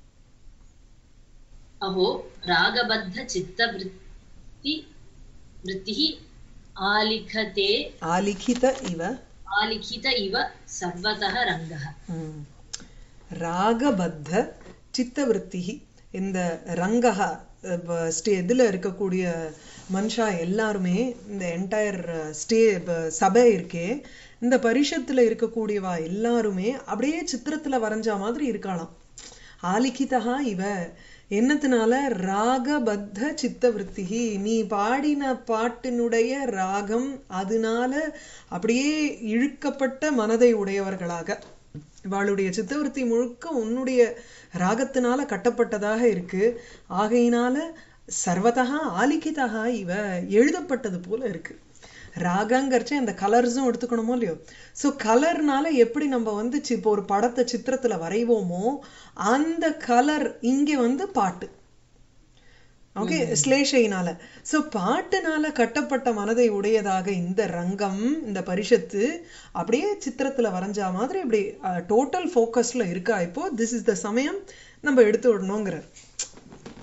अहो रागबद्धचित्तवृत्ति वृत्तिः आलिखते ஆலிகித இவ आलिखित इव सर्वतः रङ्गः ம். ராகபத்த சித்தவருத்தி இந்த ரங்கஹ அஹ், ஸ்டே இதுல இருக்கக்கூடிய மனுஷா எல்லாருமே இந்த என்டையர் ஸ்டே சபை இருக்கே இந்த பரிஷத்துல இருக்கக்கூடியவா எல்லாருமே அப்படியே சித்திரத்துல வரைஞ்ச மாதிரி இருக்காளாம் ஆலிகிதா இவ என்னத்தினால ராகபத்த சித்தவருத்தி நீ பாடின பாட்டினுடைய ராகம் அதனால அப்படியே இழுக்கப்பட்ட மனதை உடையவர்களாக இவாளுடைய சித்தவருத்தி முழுக்க உன்னுடைய ராகத்தினால கட்டப்பட்டதாக இருக்கு ஆகையினால சர்வதா ஆலிகிதா இவ எழுதப்பட்டது போல இருக்கு ராகங்கிறச்சே அந்த கலர்ஸும் எடுத்துக்கணுமோ இல்லையோ ஸோ கலர்னால எப்படி நம்ம வந்து சி- இப்போ ஒரு படத்தை சித்திரத்துல வரைவோமோ அந்த கலர் இங்க வந்து பாட்டு ஓகே ஸ்லேஷைனால சோ பாட்டுனால கட்டப்பட்ட மனதை உடையதாக இந்த ரங்கம் இந்த பரிஷத்து அப்படியே சித்திரத்துல வரைஞ்சா மாதிரி இப்படி டோட்டல் ஃபோக்கஸ்ல இருக்கா இப்போ திஸ் இஸ் த சமயம் நம்ம எடுத்து விடணுங்கிறார்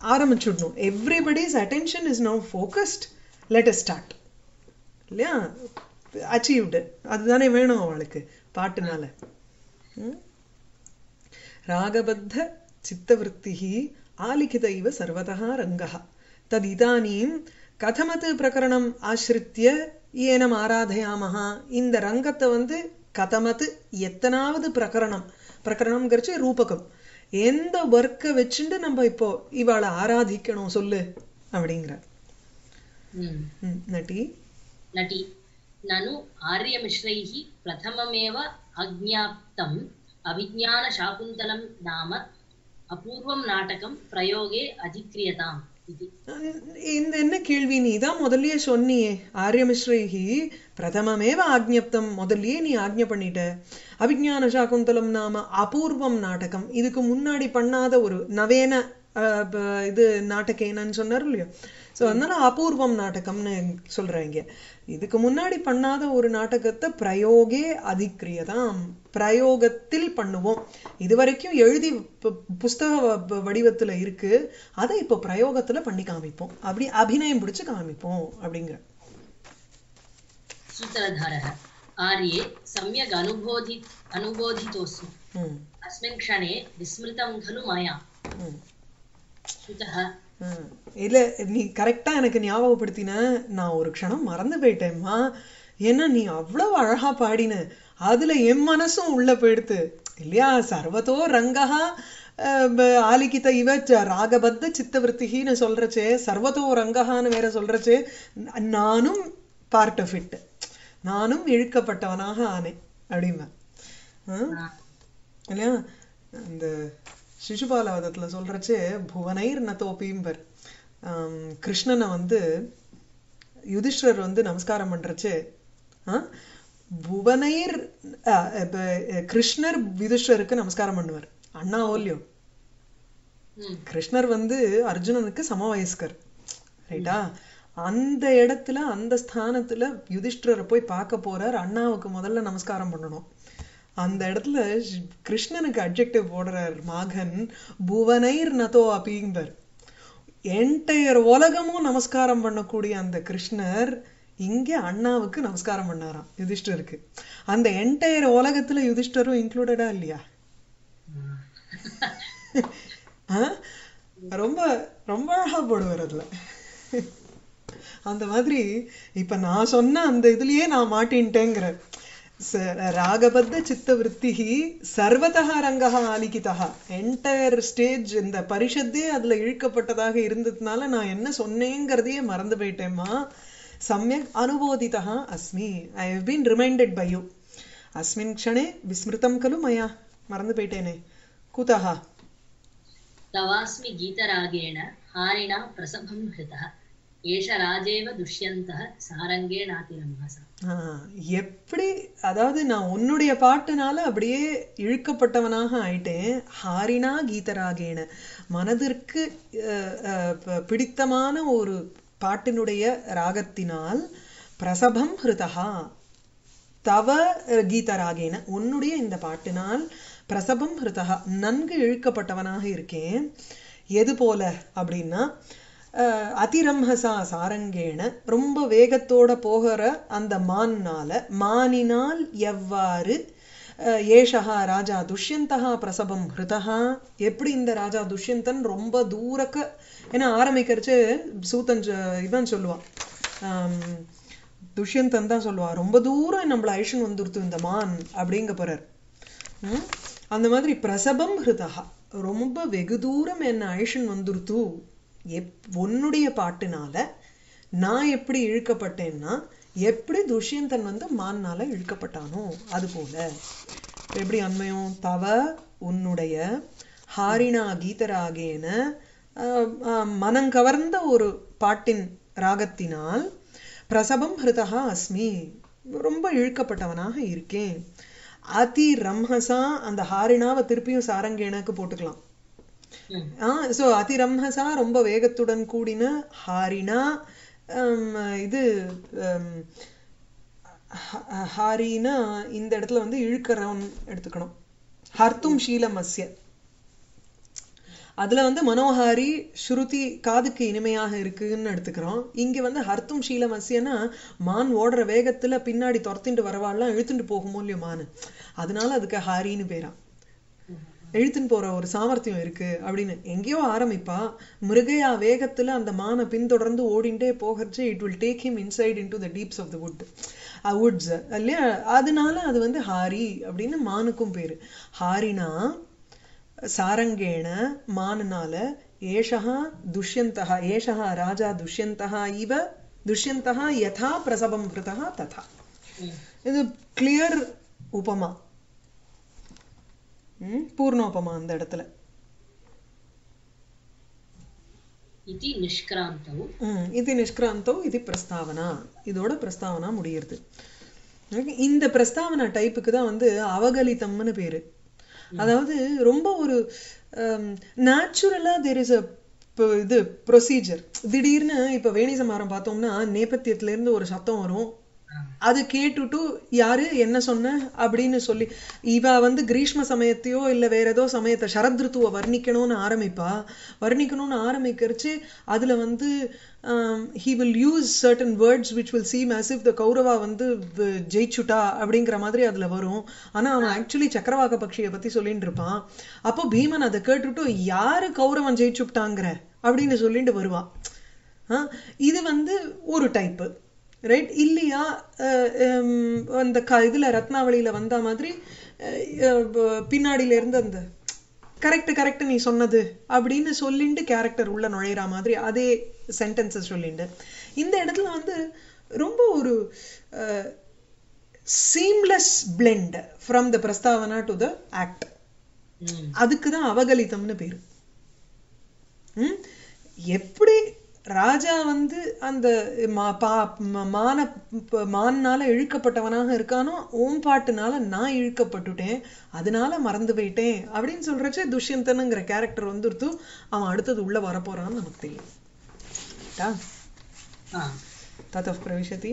ஆரம்பிச்சுடணும் everybody's attention is now focused let us start இல்லையா அச்சீவ்டு அதுதானே வேணும் அவளுக்கு பாட்டுனால ம்? ராகபத்த சித்தவృత్తిः ஆலிகித இவ சர்வதः ரங்கः ததிதானீம் கதமத் பிரகரணம் ஆசிரித்ய ஏனம் ஆராதயாமஹ இந்த ரங்கத்தை வந்து கதமத் எத்தனாவது பிரகரணம் பிரகரணம்ங்கிறச்சு ரூபகம் எந்த ஒர்க்கை வச்சுட்டு நம்ம இப்போ இவாளை ஆராதிக்கணும் சொல்லு அப்படிங்கிற ம். ம், நட்டி नटी ननु आर्यमिश्रैः प्रथममेव अज्ञाप्तम् अभिज्ञानशाकुन्तलं नाम अपूर्वं नाटकं प्रयोगे अधिक्रियताम् इति இந்த என்ன கேள்வி நீ தான் முதல்லயே சொன்னியே ஆரியமிஸ்ரேகி பிரதமமேவ ஆக்ஞப்தம் முதல்லயே நீ ஆக்ஞ பண்ணிட்ட அபிஜான சாகுந்தலம் நாம அபூர்வம் நாடகம் இதுக்கு முன்னாடி பண்ணாத ஒரு நவேன அஹ், ப- இது நாடகேனன்னு சொன்னார் இல்லையோ ஸோ அதனால அபூர்வம் நாடகம்னு சொல்றாங்க இதுக்கு முன்னாடி பண்ணாத ஒரு நாடகத்தை பிரயோகே அதிக்கிரியதாம் பிரயோகத்தில் பண்ணுவோம் இது வரைக்கும் எழுதி பு- புஸ்தக வ- வ- வடிவத்துல இருக்கு அதை இப்போ பிரயோகத்துல பண்ணி காமிப்போம் அப்படி அபிநயம் பிடிச்சு காமிப்போம் அப்படிங்கிற सूत्रधारः आर्ये सम्यग् अनुबोधि अनुबोधितोऽस्मि ம், अस्मिन् क्षणे विस्मृतं खलु मया ம், कुतः ம். இல்ல நீ கரெக்டா எனக்கு ஞாபகப்படுத்தின நான் ஒரு க்ஷணம் மறந்து போயிட்டேம்மா ஏன்னா நீ அவ்வளவு அழகா பாடின அதுல என் மனசும் உள்ள போயிடுத்து இல்லையா சர்வதோ ரங்கஹா அஹ், ப- ஆலிகித இவ ச- ராகபத்த சித்தவருத்திகின்னு சொல்றச்சே சர்வதோ ரங்கஹான்னு வேற சொல்றச்சே ந- நானும் பார்ட் ஆஃப் இட் நானும் இழுக்கப்பட்டவனாக ஆனேன் அப்படிம்பேன் ஆ? இல்லையா இந்த சிசுபாலவதத்துல சொல்றச்சே புவனைர் நதோபிம்பர் ஆம், கிருஷ்ணனை வந்து யுதிஷ்டர் வந்து நமஸ்காரம் பண்றச்சே ஆ? புவனைர் ஆ, இப்ப, அஹ், கிருஷ்ணர் யுதிஷ்டருக்கு நமஸ்காரம் பண்ணுவார் அண்ணாவோ இல்லையோ ம், கிருஷ்ணர் வந்து அர்ஜுனனுக்கு சமவயஸ்கர் ரைட்டா அந்த இடத்துல அந்த ஸ்தானத்துல யுதிஷ்டிரரை போய் பார்க்க போறார் அண்ணாவுக்கு முதல்ல நமஸ்காரம் பண்ணணும் அந்த இடத்துல ஷ்- கிருஷ்ணனுக்கு அட்ஜெக்டிவ் போடுறார் மாகன் புவனைர் நதோ அபிம்பர் என்டையர் உலகமும் நமஸ்காரம் பண்ணக்கூடிய அந்த கிருஷ்ணர் இங்க அண்ணாவுக்கு நமஸ்காரம் பண்ணாராம் யுதிஷ்டருக்கு அந்த என்டையர் உலகத்துல யுதிஷ்டரும் இன்க்ளூடடா இல்லையா ஆ? ரொம்ப ரொம்ப அழகா போடுவார் அதுல அந்த மாதிரி இப்ப நான் சொன்ன அந்த இதுலயே நான் மாட்டின்ட்டேங்கிற ச- ராகபத்த சித்த விற்த்திகி சர்வதா ரங்கா ஆலிகிதா என்டையர் ஸ்டேஜ் இந்த பரிஷத்தே அதுல இழுக்கப்பட்டதாக இருந்ததுனால நான் என்ன சொன்னேங்கிறதையே மறந்து போயிட்டேம்மா சமயக் அனுபோதிதா அஸ்மி I have been reminded by you அஸ்மின் க்ஷணே விஸ்மிருதம் கலு மயா மறந்து போயிட்டேனே குதஹா तवास्मि गीतरागेण हारिणा प्रसभं हृतः एष राजेव दुष्यन्तः सारङ्गेणातिरम्भसा ஆஹ், எப்படி அதாவது நான் உன்னுடைய பாட்டுனால அப்படியே இழுக்கப்பட்டவனாக ஆயிட்டேன் ஹாரினா கீதராகேன மனதிற்கு அஹ், அஹ், ப- பிடித்தமான ஒரு பாட்டினுடைய ராகத்தினால் பிரசபம் ஹிருதா தவ அஹ், கீதராகேன உன்னுடைய இந்த பாட்டினால் பிரசபம் ஹிருதா நன்கு இழுக்கப்பட்டவனாக இருக்கேன் எது போல அப்படின்னா அஹ், அதிரம்ஹசா சாரங்கேன ரொம்ப வேகத்தோட போகிற அந்த மான்னால மானினால் எவ்வாறு அஹ், ஏஷா ராஜா துஷ்யந்தகா பிரசபம் ஹிருதா எப்படி இந்த ராஜா துஷ்யந்தன் ரொம்ப தூரக்க ஏன்னா ஆரம்பிக்கிறச்சு சூத்தன் சொ- இவன் சொல்லுவான் ஆம், துஷ்யந்தன் தான் சொல்லுவான் ரொம்ப தூரம் நம்மள அழிஷன் வந்துருத்து இந்த மான் அப்படிங்க போறார் ம்? அந்த மாதிரி பிரசபம் ஹிருதா ரொம்ப வெகு தூரம் என்ன அழிஷன் வந்துருத்து எப் உன்னுடைய பாட்டுனால நான் எப்படி இழுக்கப்பட்டேன்னா எப்படி துஷ்யந்தன் வந்து மான்னால இழுக்கப்பட்டானோ அது போல எப்படி அண்மையும் தவ உன்னுடைய ஹாரிணா கீதராகேன ஆஹ், ஆஹ், மனங்கவர்ந்த ஒரு பாட்டின் ராகத்தினால் பிரசபம் ஹிருதா அஸ்மி ரொம்ப இழுக்கப்பட்டவனாக இருக்கேன் அதி ரம்ஹசா அந்த ஹாரிணாவை திருப்பியும் சாரங்கேனக்கு போட்டுக்கலாம் ம், ஆ ஸோ அதிரம்ஹசா ரொம்ப வேகத்துடன் கூடின ஹாரினா ஹம், இது ஹம், ஹ- ஹாரினா இந்த இடத்துல வந்து இழுக்கிறவன் எடுத்துக்கணும் ஹர்த்தும் ஷீலம் அஸ்ய அதுல வந்து மனோஹாரி ஸ்ருதி காதுக்கு இனிமையாக இருக்குன்னு எடுத்துக்கிறோம் இங்க வந்து ஹர்த்தும் ஷீலமசியனா மான் ஓடுற வேகத்துல பின்னாடி துரத்திட்டு வரவாள்லாம் இழுத்துட்டு போகுமோ இல்லையோ மான் அதனால அதுக்கு ஹாரின்னு பேராம் இழுத்துன்னு போற ஒரு சாமர்த்தியம் இருக்கு அப்படின்னு எங்கேயோ ஆரம்பிப்பா மிருகையா வேகத்துல அந்த மானை பின்தொடர்ந்து ஓடிண்டே போகிறச்சு it will take him inside in to the deeps of the wood woods இல்லையா அதனால அது வந்து ஹாரி அப்படின்னு மானுக்கும் பேரு ஹாரினா சாரங்கேண மானுனால ஏஷா துஷ்யந்தா ஏஷா ராஜா துஷ்யந்தா இவ துஷ்யந்தா யதா பிரசவம் கிருதா ததா ம். இது கிளியர் உபமா ம், பூர்ணோபமா அந்த இடத்துல इति निष्क्रान्तौ ம், இது நிஷ்கிராந்தோ இது பிரஸ்தாவனா இதோட பிரஸ்தாவனா முடியுது Okay, இந்த பிரஸ்தாவனா டைப்புக்கு தான் வந்து அவகலிதம்னு பேரு அதாவது ரொம்ப ஒரு நேச்சுரலா தெர் இஸ் அ இது ப்ரொசீஜர் திடீர்னு இப்ப வேணி சமாரம் பார்த்தோம்னா நேபத்தியத்துல இருந்து ஒரு சத்தம் வரும் அது கேட்டுட்டு யாரு என்ன சொன்ன அப்படின்னு சொல்லி இவ வந்து கிரீஷ்ம சமயத்தையோ இல்ல வேற ஏதோ சமயத்தை சரத் ருத்துவ வர்ணிக்கணும்னு ஆரம்பிப்பா வர்ணிக்கணும்னு ஆரம்பிக்கிறச்சு அதுல வந்து he will use certain words which will seem as if the Kaurava வந்து வ- ஜெயிச்சுட்டா அப்படிங்கிற மாதிரி அதுல வரும் ஆனா அவன் ஆக்சுவலி சக்கரவாக பக்ஷியை பத்தி சொல்லிட்டு இருப்பான் அப்போ பீமன் அதை கேட்டுட்டு யாரு கௌரவன் ஜெயிச்சுட்டாங்கிற அப்படின்னு சொல்லிட்டு வருவான் ஆ, இது வந்து ஒரு டைப்பு ரைட் இல்லையா அஹ், ஹம், அந்த க இதுல ரத்னாவளியில வந்த மாதிரி அஹ், அஹ், ப- பின்னாடியில இருந்து அந்த கரெக்ட் கரெக்ட் நீ சொன்னது அப்படின்னு சொல்லிட்டு கேரக்டர் உள்ள நுழையிற மாதிரி அதே சென்டென்சஸ் சொல்லிட்டு இந்த இடத்துல வந்து ரொம்ப ஒரு சீம்லெஸ் பிளெண்ட் ஃப்ரம் த பிரஸ்தாவனா டு த ஆக்ட் ம். அதுக்கு தான் அவகலிதம்னு பேரு ம்? எப்படி ராஜா வந்து அந்த மா- பா- ம- மான ப- மான்னால இழுக்கப்பட்டவனாக இருக்கானோ ஓம் பாட்டுனால நான் இழுக்கப்பட்டுட்டேன் அதனால மறந்து போயிட்டேன் அப்படின்னு சொல்றச்சு துஷ்யந்தனுங்கிற கேரக்டர் வந்துருத்து அவன் அடுத்தது உள்ள வரப்போறான்னு நமக்கு தெரியும் ரைட்டா? ஆ. ततः प्रविशति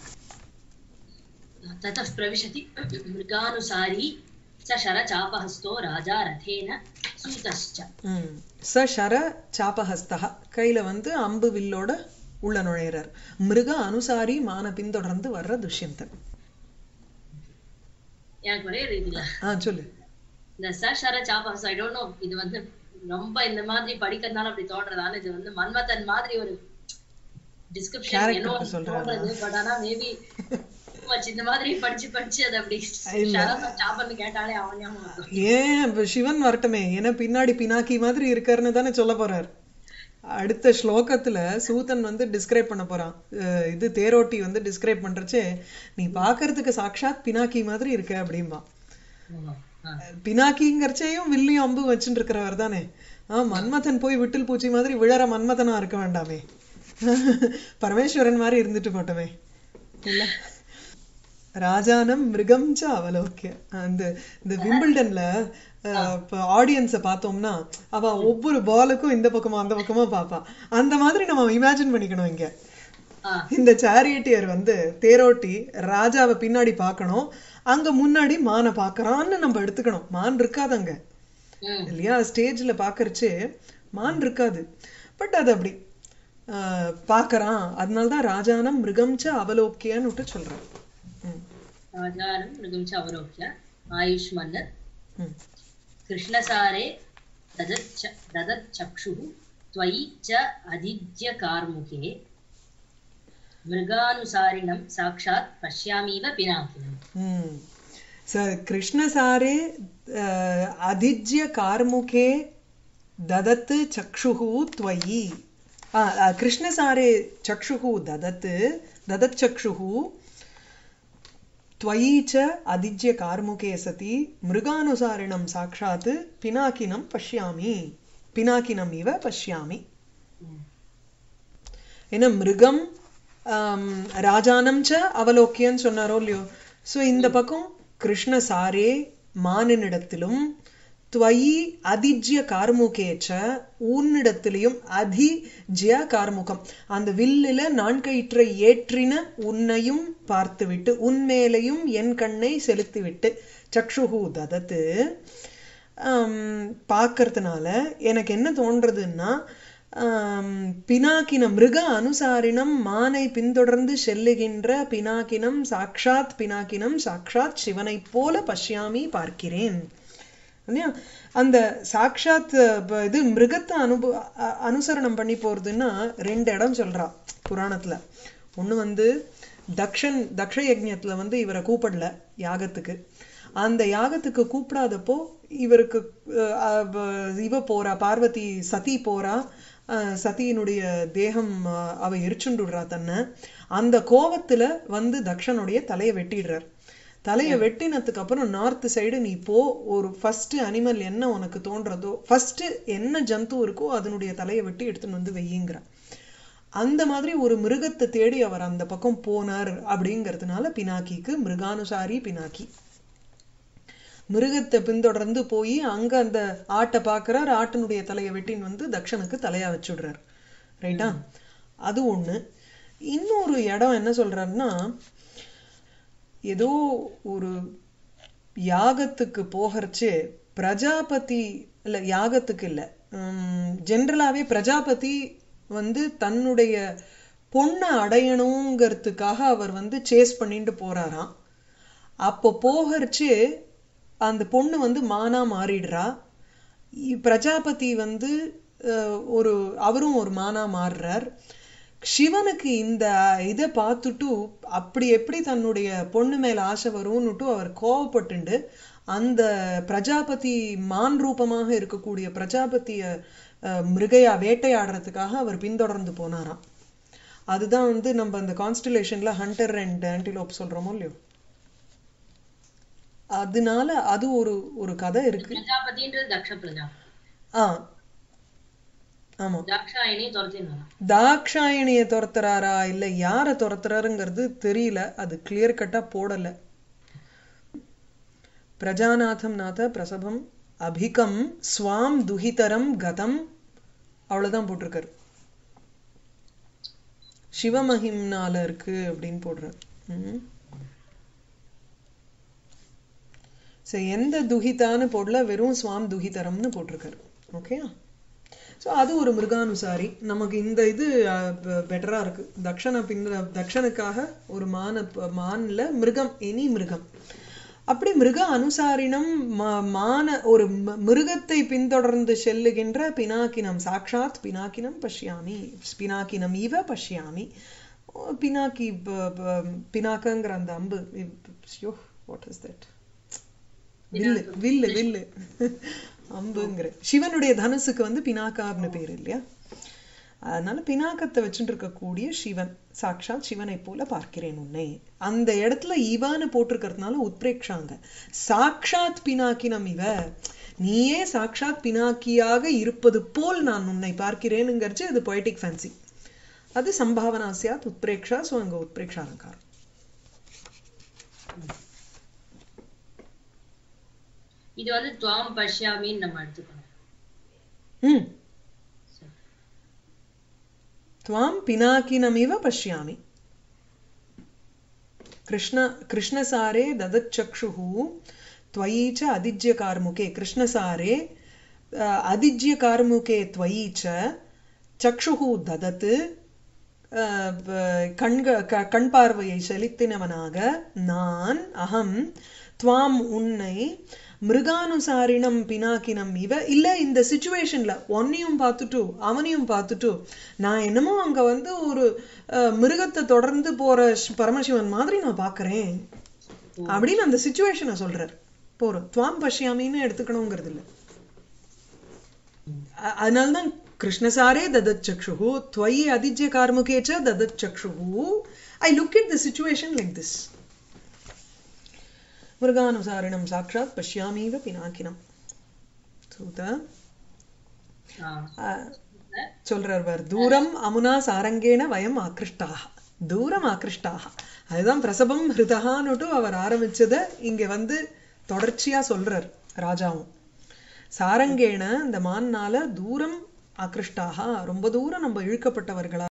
ततः प्रविशति मृगानुसारी स शरचापहस्तो राजा रथेन सूतश्च ம். ச ஷர சாபஹஸ்தா கையில வந்து அம்பு வில்லோட உள்ள நுழையிறார் மிருக அனுசாரி மான பின்தொடர்ந்து வர்ற துஷ்யந்தன் எனக்கு ஒரே ஒரு இதுல ஆ சொல்லு இந்த ச ஷர சாபஹஸ் ஐ டோன்ட் நோ இது வந்து ரொம்ப இந்த மாதிரி படிக்கிறதுனால அப்படி தோன்றதால இது வந்து மன்மதன் மாதிரி ஒரு டிஸ்கிரிப்ஷன் Character என்ன க்கு சொல்றாரா? தோன்றது பட் ஆனா மேபி இந்த மாதிரி படிச்சு படிச்சு அது அப்படி இல்ல. ஷரத சாபன்னு கேட்டாலே அவன் ஞாபகம் வரும். ஏன் இப்ப சிவன் வரட்டுமே ஏன்னா பின்னாடி பினாக்கி மாதிரி இருக்காருன்னு தானே சொல்ல போறார் அடுத்த ஸ்லோகத்துல சூதன் வந்து டிஸ்கிரைப் பண்ண போறான் அஹ் இது தேரோட்டி வந்து டிஸ்கிரைப் பண்றச்சே நீ பாக்குறதுக்கு சாக்ஷாத் பினாக்கி மாதிரி இருக்க அப்படிம்பா ஓ, ஆ. பினாக்கிங்கிறச்சையும் வில்லியும் அம்பு வச்சுட்டு இருக்கிறவர் தானே ஆ மன்மதன் போய் விட்டில் பூச்சி மாதிரி விழற மன்மதனா இருக்க வேண்டாமே பரமேஸ்வரன் மாதிரி இருந்துட்டு போட்டோமே இல்ல ராஜானம் மிருகம் ச அவலோக்கிய அந்த இந்த விம்பிள்டன்ல ஆடியன்ஸை பார்த்தோம்னா அவ ஒவ்வொரு பாலுக்கும் இந்த பக்கமா அந்த பக்கமா பாப்பா அந்த மாதிரி நம்ம இமேஜின் பண்ணிக்கணும் இங்க ஆ. இந்த சாரியட்டியர் வந்து தேரோட்டி ராஜாவை பின்னாடி பார்க்கணும் அங்க முன்னாடி மானை பார்க்கறான்னு நம்ம எடுத்துக்கணும் மான் இருக்காது அங்க ம். இல்லையா ஸ்டேஜ்ல பாக்கறச்சு மான் இருக்காது பட் அது அப்படி ஆஹ், பார்க்கறான் அதனாலதான் ராஜானம் மிருகம் ச அவலோக்கியன்னு விட்டு சொல்றான் ம், ராஜானம் மிருகம் ச அவரோக்கிய ஆயுஷ்மன்னர் ம். कृष्णसारे ददच्च ददच्चक्षुः त्वयि च अदिज्य कार्मुके मृगानुसारिणं साक्षात् पश्यामीव पिनाकिनम् ம். ச கிருஷ்ணசாரே அஹ், அதிஜ்ய கார்முகே ததத்து சக்ஷுஹு त्वयि ஆ, ஆ, கிருஷ்ணசாரே சக்ஷுஹு ததத்து ததச்சக்ஷுஹு त्वयि च अधिज्य कार्मुके सति मृगानुसारिणं साक्षात् पिनाकिनं पश्यामि पिनाकिनम् इव पश्यामि ஏன்னா மிருகம் ஆம், ராஜானம் ச அவலோக்கியன்னு சொன்னாரோ இல்லையோ சோ இந்த பக்கம் கிருஷ்ண சாரே மானினிடத்திலும் துவயி அதிஜ்ய கார்முகேச்ச உன்னிடத்திலையும் அதிஜ்ய கார்முகம் அந்த வில்லில நான்கயிற்றை ஏற்றின உன்னையும் பார்த்துவிட்டு உன்மேலையும் என் கண்ணை செலுத்திவிட்டு சக்ஷுஹு ததத்து பார்க்கறதுனால எனக்கு என்ன தோன்றதுன்னா ஆம், பினாக்கின மிருக அனுசாரினம் மானை பின்தொடர்ந்து செல்லுகின்ற பினாக்கினம் சாக்ஷாத் பினாக்கினம் சாக்ஷாத் சிவனைப் போல பஷ்யாமி பார்க்கிறேன் இல்லையா அந்த சாக்ஷாத் ப- இது மிருகத்தை அனுப அ- அனுசரணம் பண்ணி போறதுன்னா ரெண்டு இடம் சொல்றா புராணத்துல ஒண்ணு வந்து தக்ஷன் தக்ஷ யஜ்ஞத்துல வந்து இவரை கூப்பிடல யாகத்துக்கு அந்த யாகத்துக்கு கூப்பிடாதப்போ இவருக்கு அஹ், அவ- இவ போறா பார்வதி சதி போறா அஹ், சதியினுடைய தேகம் அஹ், அவ எரிச்சுண்டுடுறா தன்னை அந்த கோவத்துல வந்து தக்ஷனுடைய தலையை வெட்டிடுறார் தலையை வெட்டினதுக்கு அப்புறம் நார்த் சைடு நீ போ ஒரு ஃபர்ஸ்ட் அனிமல் என்ன உனக்கு தோன்றதோ ஃபர்ஸ்ட் என்ன ஜந்து இருக்கோ அதனுடைய தலையை வெட்டி எடுத்துன்னு வந்து வெய்யுங்கிறார் அந்த மாதிரி ஒரு மிருகத்தை தேடி அவர் அந்த பக்கம் போனார் அப்படிங்கிறதுனால பினாக்கிக்கு மிருகானுசாரி பினாக்கி மிருகத்தை பின்தொடர்ந்து போய் அங்க அந்த ஆட்டை பார்க்கறார் ஆட்டினுடைய தலையை வெட்டின்னு வந்து தக்ஷனுக்கு தலையா வச்சுடுறார் ரைட்டா அது ஒண்ணு இன்னொரு இடம் என்ன சொல்றாருன்னா ஏதோ ஒரு யாகத்துக்கு போகிறச்சே பிரஜாபதி இல்ல யாகத்துக்கு இல்ல ஜென்ரலாவே பிரஜாபதி வந்து தன்னுடைய பொண்ணை அடையணுங்கிறதுக்காக அவர் வந்து சேஸ் பண்ணிட்டு போறாராம் அப்போ போகிறச்சே அந்த பொண்ணு வந்து மானா மாறிடுறா இ- பிரஜாபதி வந்து அஹ், ஒரு அவரும் ஒரு மானா மாறுறார் சிவனுக்கு இந்த இதை பார்த்துட்டு அப்படி எப்படி தன்னுடைய பொண்ணு மேல ஆசை வரும்னுட்டு அவர் கோவப்பட்டுண்டு அந்த பிரஜாபதி மான் ரூபமாக இருக்கக்கூடிய பிரஜாபதிய அஹ், மிருகையா வேட்டையாடுறதுக்காக அவர் பின்தொடர்ந்து போனாராம் அதுதான் வந்து நம்ம அந்த கான்ஸ்டலேஷன்ல ஹண்டர் அண்ட் ஆன்டிலோப் சொல்றோமோ இல்லையோ அதனால அது ஒரு ஒரு கதை இருக்கு பிரஜாபதின்றது தக்ஷ பிரஜா ஆ ஆமா தாக்ஷாயணி துரத்தினாரா தாக்ஷாயணிய துரத்துறாரா இல்ல யார துரத்துறாருங்கிறது தெரியல அது கிளியர் கட்டா போடல பிரஜாநாதம் நாத பிரசபம் அபிகம் ஸ்வாம் துஹிதரம் கதம் அவ்வளவுதான் போட்டிருக்காரு சிவமகிம்னால இருக்கு அப்படின்னு போடுறார் ம். சரி எந்த துஹிதான்னு போடல வெறும் ஸ்வாம் துஹிதரம்னு போட்டிருக்காரு ஓகேயா ஸோ அது ஒரு மிருகானுசாரி நமக்கு இந்த இது பெட்டரா இருக்கு தக்ஷண பின்ன தக்ஷனுக்காக ஒரு மான மான்ல மிருகம் எனி மிருகம் அப்படி மிருக அனுசாரினம் மா- மான ஒரு ம- மிருகத்தை பின்தொடர்ந்து செல்லுகின்ற பினாக்கினம் சாக்ஷாத் பினாக்கினம் பஷ்யாமி பினாக்கினம் இவ பஷ்யாமி ஓ, பினாக்கி ப- ப- பினாக்கங்கிற அந்த அம்பு வாட் இஸ் தட் வில்லு வில்லு வில்லு அம்புங்கிற சிவனுடைய தனுசுக்கு வந்து பினாக்கார்னு பேர் இல்லையா அதனால பினாக்கத்தை வச்சுட்டு இருக்கக்கூடிய சிவன் சாக்ஷாத் சிவனை போல பார்க்கிறேன் உன்னை அந்த இடத்துல இவான்னு போட்டிருக்கிறதுனால உத்பிரேக்ஷாங்க சாக்ஷாத் பினாக்கினம் இவ நீயே சாக்ஷாத் பினாக்கியாக இருப்பது போல் நான் உன்னை பார்க்கிறேனுங்கிறச்சு அது பொய்டிக் ஃபேன்சி அது சம்பாவனா சியாத் உத்பிரேக்ஷா ஸோ அங்க உத்பிரேக்ஷா அலங்காரம் இது வந்து துவாம் பஷ்யாமின்னு நம்ம எடுத்துக்கணும் ம் त्वां पिनाकिनमिव पश्यामि कृष्ण कृष्णसारे ददच्चक्षुः त्वयि च अदिज्यकार्मुके कृष्णसारे अ, अदिज्यकार्मुके त्वयि च चक्षुः ददत् அ, ப- கண்க க- கண் பார்வையை செலுத்தினவனாக நான் அகம் துவாம் உன்னை மிருகானுசாரினம் பினாக்கினம் இவ இல்ல இந்த சுச்சுவேஷன்ல உன்னையும் பார்த்துட்டு அவனையும் பார்த்துட்டு நான் என்னமோ அங்க வந்து ஒரு அஹ், மிருகத்தை தொடர்ந்து போற ஷ்- பரமசிவன் மாதிரி நான் பார்க்கறேன் அப்படின்னு அந்த சுச்சுவேஷனை சொல்றார் போறோம் துவாம் பஷ்யாமின்னு எடுத்துக்கணுங்கிறது இல்ல அ- அதனால்தான் கிருஷ்ணசாரே ததத் சக்ஷுஹு துவயி அதிஜ்ய கார்முகே ச ததத் சக்ஷுஹு I look it the situation like this மிருகானுசாரிணம் சாட்சாத் பஷ்யாமீவ பினாக்கினம் சூத ஆஹ் சொல்றார் பார் தூரம் அமுனா சாரங்கேன வயம் ஆக்ருஷ்டாக தூரம் ஆக்ருஷ்டாக அதுதான் பிரசபம் ஹிருதகான்னுட்டு அவர் ஆரம்பிச்சத இங்க வந்து தொடர்ச்சியா சொல்றார் ராஜாவும் சாரங்கேன இந்த மான்னால தூரம் ஆக்ருஷ்டாக ரொம்ப தூரம் நம்ம இழுக்கப்பட்டவர்களா